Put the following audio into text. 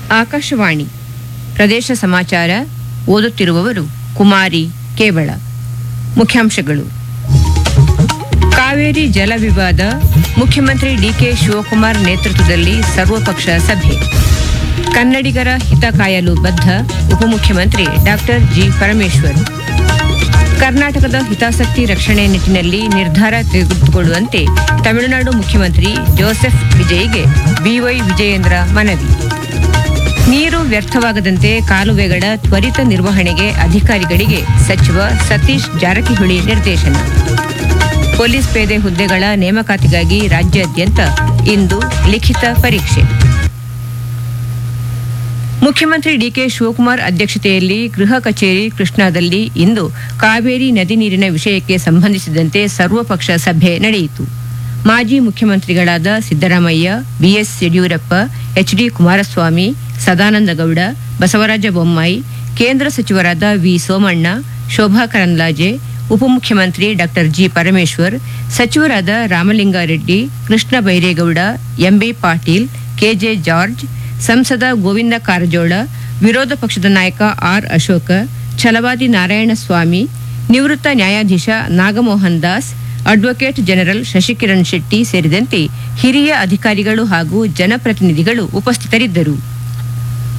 ಆಕಾಶವಾಣಿ ಪ್ರದೇಶ ಸಮಾಚಾರ ಓದುತ್ತಿರುವವರು ಕುಮಾರಿ ಕೇವಳ ಮುಖ್ಯಾಂಶಗಳು ಕಾವೇರಿ ಜಲ ವಿವಾದ ಮುಖ್ಯಮಂತ್ರಿ ಡಿಕೆ ಶಿವಕುಮಾರ್ ನೇತೃತ್ವದಲ್ಲಿ ಸರ್ವಪಕ್ಷ ಸಭೆ ಕನ್ನಡಿಗರ ಹಿತ ಕಾಯಲು ಬದ್ಧ ಉಪಮುಖ್ಯಮಂತ್ರಿ ಡಾಕ್ಟರ್ ಜಿ ಪರಮೇಶ್ವರ್ ಕರ್ನಾಟಕದ ಹಿತಾಸಕ್ತಿ ರಕ್ಷಣೆ ನಿಟ್ಟಿನಲ್ಲಿ ನಿರ್ಧಾರ ತೆಗೆದುಕೊಳ್ಳುವಂತೆ ತಮಿಳುನಾಡು ಮುಖ್ಯಮಂತ್ರಿ ಜೋಸೆಫ್ ವಿಜಯ್ಗೆ ಬಿವೈ ವಿಜಯೇಂದ್ರ ಮನವಿ ನೀರು ವ್ಯರ್ಥವಾಗದಂತೆ ಕಾಲುವೆಗಳ ತ್ವರಿತ ನಿರ್ವಹಣೆಗೆ ಅಧಿಕಾರಿಗಳಿಗೆ ಸಚಿವ ಸತೀಶ್ ಜಾರಕಿಹೊಳಿ ನಿರ್ದೇಶನ ಪೊಲೀಸ್ ಪೇದೆ ಹುದ್ದೆಗಳ ನೇಮಕಾತಿಗಾಗಿ ರಾಜ್ಯಾದ್ಯಂತ ಇಂದು ಲಿಖಿತ ಪರೀಕ್ಷೆ ಮುಖ್ಯಮಂತ್ರಿ ಡಿಕೆ ಶಿವಕುಮಾರ್ ಅಧ್ಯಕ್ಷತೆಯಲ್ಲಿ ಗೃಹ ಕಚೇರಿ ಕೃಷ್ಣಾದಲ್ಲಿ ಇಂದು ಕಾವೇರಿ ನದಿ ನೀರಿನ ವಿಷಯಕ್ಕೆ ಸಂಬಂಧಿಸಿದಂತೆ ಸರ್ವಪಕ್ಷ ಸಭೆ ನಡೆಯಿತು ಮಾಜಿ ಮುಖ್ಯಮಂತ್ರಿಗಳಾದ ಸಿದ್ದರಾಮಯ್ಯ ಬಿಎಸ್ ಯಡಿಯೂರಪ್ಪ ಎಚ್ಡಿ ಕುಮಾರಸ್ವಾಮಿ ಸದಾನಂದ ಗೌಡ ಬಸವರಾಜ ಬೊಮ್ಮಾಯಿ ಕೇಂದ್ರ ಸಚಿವರಾದ ವಿ ಸೋಮಣ್ಣ ಶೋಭಾ ಕರಂದ್ಲಾಜೆ ಉಪಮುಖ್ಯಮಂತ್ರಿ ಡಾಕ್ಟರ್ ಜಿ ಪರಮೇಶ್ವರ್ ಸಚಿವರಾದ Ramalinga Reddy Krishna Byregowda MB Patil KJ George ಸಂಸದ ಗೋವಿಂದ ಕಾರಜೋಳ ವಿರೋಧ ಪಕ್ಷದ ನಾಯಕ ಆರ್ ಅಶೋಕ ಛಲವಾದಿ ನಾರಾಯಣಸ್ವಾಮಿ ನಿವೃತ್ತ ನ್ಯಾಯಾಧೀಶ ನಾಗಮೋಹನ್ ದಾಸ್ ಅಡ್ವೊಕೇಟ್ ಜನರಲ್ ಶಶಿಕಿರಣ್ ಶೆಟ್ಟಿ ಸೇರಿದಂತೆ ಹಿರಿಯ ಅಧಿಕಾರಿಗಳು ಹಾಗೂ ಜನಪ್ರತಿನಿಧಿಗಳು ಉಪಸ್ಥಿತರಿದ್ದರು